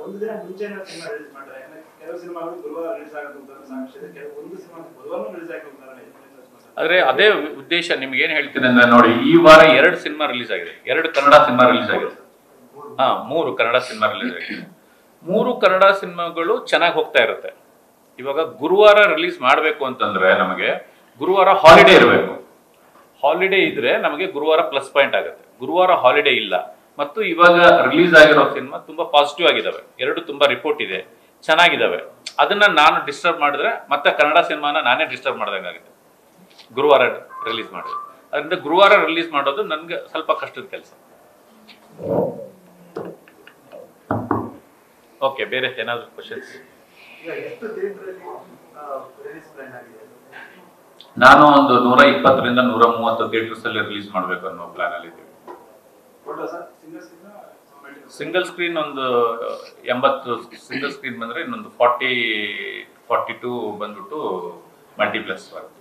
ಒಂದು ದಿನ ಮುಂಚೆನೇ ಸಿನಿಮಾ ರಿಲೀಸ್ ಮಾಡ್ತಾರೆ ಯಾಕಂದ್ರೆ ಕೆಲವು ಸಿನಿಮಾಗಳು ಗುರುವಾರ ರಿಲೀಸ್ ಆಗೋದು ಸಾಕ್ಷಿ ಇದೆ ಕೆಲವು ಒಂದು ಸಿನಿಮಾ ಬುಧವಾರ ರಿಲೀಸ್ ಆಗಿ ಹೋಗ್ತಾರೆ ಆದ್ರೆ ಅದೇ ಉದ್ದೇಶ ನಿಮ್ಗೆ ಏನ್ ಹೇಳ್ತೀನಿ ಅಂದ್ರೆ ನೋಡಿ ಈ ವಾರ ಎರಡು ಸಿನಿಮಾ ರಿಲೀಸ್ ಆಗಿದೆ ಎರಡು ಕನ್ನಡ ಸಿನಿಮಾ ರಿಲೀಸ್ ಆಗಿದೆ ಹಾ ಮೂರು ಕನ್ನಡ ಸಿನಿಮಾ ರಿಲೀಸ್ ಆಗಿದೆ ಮೂರು ಕನ್ನಡ ಸಿನಿಮಾಗಳು ಚೆನ್ನಾಗಿ ಹೋಗ್ತಾ ಇರುತ್ತೆ ಇವಾಗ ಗುರುವಾರ ರಿಲೀಸ್ ಮಾಡಬೇಕು ಅಂತಂದ್ರೆ ನಮಗೆ ಗುರುವಾರ ಹಾಲಿಡೇ ಇರಬೇಕು ಹಾಲಿಡೇ ಇದ್ರೆ ನಮಗೆ ಗುರುವಾರ ಪ್ಲಸ್ ಪಾಯಿಂಟ್ ಆಗುತ್ತೆ ಗುರುವಾರ ಹಾಲಿಡೇ ಇಲ್ಲ ಮತ್ತು ಇವಾಗ ರಿಲೀಸ್ ಆಗಿರೋ ಸಿನಿಮಾ ತುಂಬಾ ಪಾಸಿಟಿವ್ ಆಗಿದಾವೆ ಎರಡು ತುಂಬಾ ರಿಪೋರ್ಟ್ ಇದೆ ಚೆನ್ನಾಗಿದಾವೆ ಅದನ್ನ ನಾನು ಡಿಸ್ಟರ್ಬ್ ಮಾಡಿದ್ರೆ ಮತ್ತೆ ಕನ್ನಡ ಸಿನಿಮಾನ ನಾನೇ ಡಿಸ್ಟರ್ಬ್ ಮಾಡ್ದಂಗಾಗುತ್ತೆ ಗುರುವಾರ ರಿಲೀಸ್ ಮಾಡೋದು ಅದರಿಂದ ಗುರುವಾರ ರಿಲೀಸ್ ಮಾಡೋದು ನನ್ಗೆ ಸ್ವಲ್ಪ ಕಷ್ಟದ ಕೆಲಸ ಓಕೆ ಬೇರೆ ಏನಾದ್ರು ಕ್ವಶನ್ಸ್ ಈಗ ಎಷ್ಟು ಥಿಯೇಟರ್ ರಿಲೀಸ್ ಪ್ಲಾನ್ ಆಗಿದೆ ನಾನು ಒಂದು ನೂರ ಇಪ್ಪತ್ತರಿಂದ ನೂರ ಮೂವತ್ತು ಥಿಯೇಟರ್ಸ್ ಅಲ್ಲಿ ರಿಲೀಸ್ ಮಾಡಬೇಕು ಅನ್ನೋ ಪ್ಲಾನ್ ಅಲ್ಲಿ ಇದ್ದೀವಿ photo sir single single single screen ಒಂದು ಎಂಬತ್ತು ಸಿಂಗಲ್ ಸ್ಕ್ರೀನ್ ಬಂದ್ರೆ ಇನ್ನೊಂದು ಫಾರ್ಟಿ ಫಾರ್ಟಿ ಟೂ ಬಂದ್ಬಿಟ್ಟು ಮಲ್ಟಿಪ್ಲೆಕ್ಸ್ ಬರುತ್ತೆ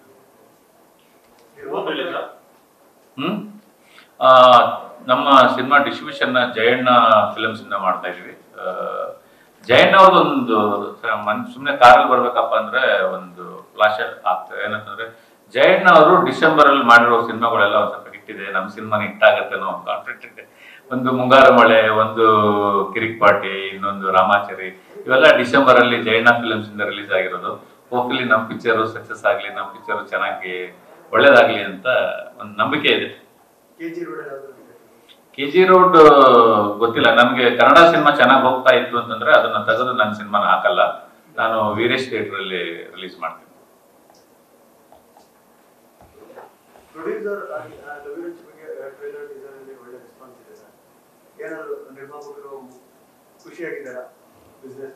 ಹ್ಮ್ ಆ, ನಮ್ಮ ಸಿನಿಮಾ ಡಿಸ್ಟ್ರಿಬ್ಯೂಷನ್ ಜಯಣ್ಣ ಫಿಲಮ್ಸ್ ಇಂದ ಮಾಡ್ತಾ ಇದೀವಿ ಆ, ಜಯಣ್ಣ ಅವ್ರದೊಂದು ಮನ್ ಸುಮ್ಮನೆ ಕಾರಲ್ಲಿ ಬರ್ಬೇಕಪ್ಪ ಅಂದ್ರೆ ಒಂದು ಫ್ಲಾಶರ್ ಆಗ್ತದೆ ಏನಂತಂದ್ರೆ ಜಯಣ್ಣ ಅವರು ಡಿಸೆಂಬರ್ ಅಲ್ಲಿ ಮಾಡಿರೋ ಸಿನಿಮಾಗಳೆಲ್ಲ ಒಂದ್ ಸ್ವಲ್ಪ ಹಿಟ್ಟಿದೆ ನಮ್ಮ ಸಿನಿಮಾನ ಹಿಟ್ಟಾಗತ್ತೆ ಅನ್ನೋ ಒಂದು ಕಾನ್ಫಿಡೆಂಟ್ ಇದೆ ಒಂದು ಮುಂಗಾರು ಮಳೆ ಒಂದು ಕಿರಿಕ್ ಪಾರ್ಟಿ ಇನ್ನೊಂದು ರಾಮಾಚಾರಿ ಇವೆಲ್ಲ ಡಿಸೆಂಬರ್ ಅಲ್ಲಿ ಜಯಣ್ಣ ಫಿಲಮ್ಸ್ ಇಂದ ರಿಲೀಸ್ ಆಗಿರೋದು ಹೋಪ್ಫುಲಿ ನಮ್ಮ ಪಿಕ್ಚರ್ ಸಕ್ಸಸ್ ಆಗ್ಲಿ ನಮ್ಮ ಪಿಕ್ಚರ್ ಚೆನ್ನಾಗಿ ಒಳ್ಳೇದಾಗ್ಲಿ ಅಂತ ಒಂದು ನಂಬಿಕೆ ಇದೆ ಕೆ ಜಿ ರೋಡ್ ಯಾವ್ದು ಕೆ ಜಿ ರೋಡ್ ಗೊತ್ತಿಲ್ಲ ನನ್ಗೆ ಕನ್ನಡ ಸಿನಿಮಾ ಚೆನ್ನಾಗಿ ಹೋಗ್ತಾ ಇತ್ತು ಅಂತಂದ್ರೆ ಅದನ್ನ ತೆಗೆದು ನನ್ನ ಸಿನಿಮಾನ ಹಾಕಲ್ಲ ನಾನು ವೀರೇಶ್ ಥಿಯೇಟರ್ ಅಲ್ಲಿ ರಿಲೀಸ್ ಮಾಡ್ತೀನಿ ಪ್ರೊಡ್ಯೂಸರ್ ಆಗಿ ಲವಿರಂಚ್ ಬಗ್ಗೆ ಟ್ರೈಲರ್ ಟೀಸರ್ ಅಲ್ಲಿ ಒಳ್ಳೆ ರೆಸ್ಪಾನ್ಸ್ ಇದೆ ಸರ್ ಏನಾದ್ರು ನಿರ್ಮಾಪಕರು ಖುಷಿಯಾಗಿದ್ದಾರಾ ಬಿಸ್ನೆಸ್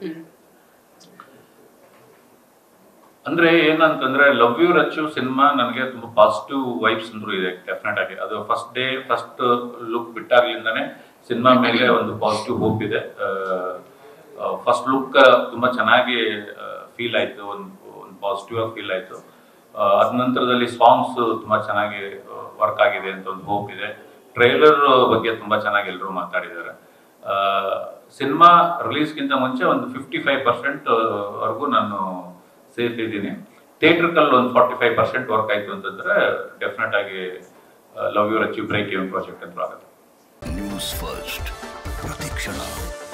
ಅಂದ್ರೆ ಏನಂತಂದ್ರೆ ಲವ್ ಯು ರಚ್ಚು ಸಿನಿಮಾ ನನಗೆ ತುಂಬಾ ಪಾಸಿಟಿವ್ ವೈಬ್ಸ್ ಅಂದ್ರೂ ಇದೆ ಡೆಫಿನೆಟ್ ಆಗಿ ಅದು ಫಸ್ಟ್ ಡೇ ಫಸ್ಟ್ ಲುಕ್ ಬಿಟ್ಟಾಗ್ಲಿಂದಾನೆ ಸಿನಿಮಾ ಮೇಲೆ ಒಂದು ಪಾಸಿಟಿವ್ ಹೋಪ್ ಇದೆ ಫಸ್ಟ್ ಲುಕ್ ತುಂಬಾ ಚೆನ್ನಾಗಿ ಫೀಲ್ ಆಯ್ತು ಒಂದು ಒಂದು ಪಾಸಿಟಿವ್ ಆಗಿ ಫೀಲ್ ಆಯ್ತು ಆ, ಅದ್ ನಂತರದಲ್ಲಿ ಸಾಂಗ್ಸ್ ತುಂಬಾ ಚೆನ್ನಾಗಿ ವರ್ಕ್ ಆಗಿದೆ ಅಂತ ಒಂದು ಹೋಪ್ ಇದೆ ಟ್ರೈಲರ್ ಬಗ್ಗೆ ತುಂಬಾ ಚೆನ್ನಾಗಿ ಎಲ್ಲರೂ ಮಾತಾಡಿದ್ದಾರೆ ಸಿನಿಮಾ ರಿಲೀಸ್ಗಿಂತ ಮುಂಚೆ ಒಂದು ಫಿಫ್ಟಿ ಫೈವ್ ಪರ್ಸೆಂಟ್ ವರೆಗೂ ನಾನು ಸೇಫ್ ಇದ್ದೀನಿ ಥಿಯೇಟ್ರಿಕಲ್ ಒಂದು ಫಾರ್ಟಿ ಫೈವ್ ಪರ್ಸೆಂಟ್ ವರ್ಕ್ ಆಯ್ತು ಅಂತಂದ್ರೆ ಡೆಫಿನೆಟ್ ಆಗಿ love your achieve break even project ಅಂತ ಆಗುತ್ತೆ ನ್ಯೂಸ್ ಫಸ್ಟ್ ಪ್ರತಿಕ್ಷಣ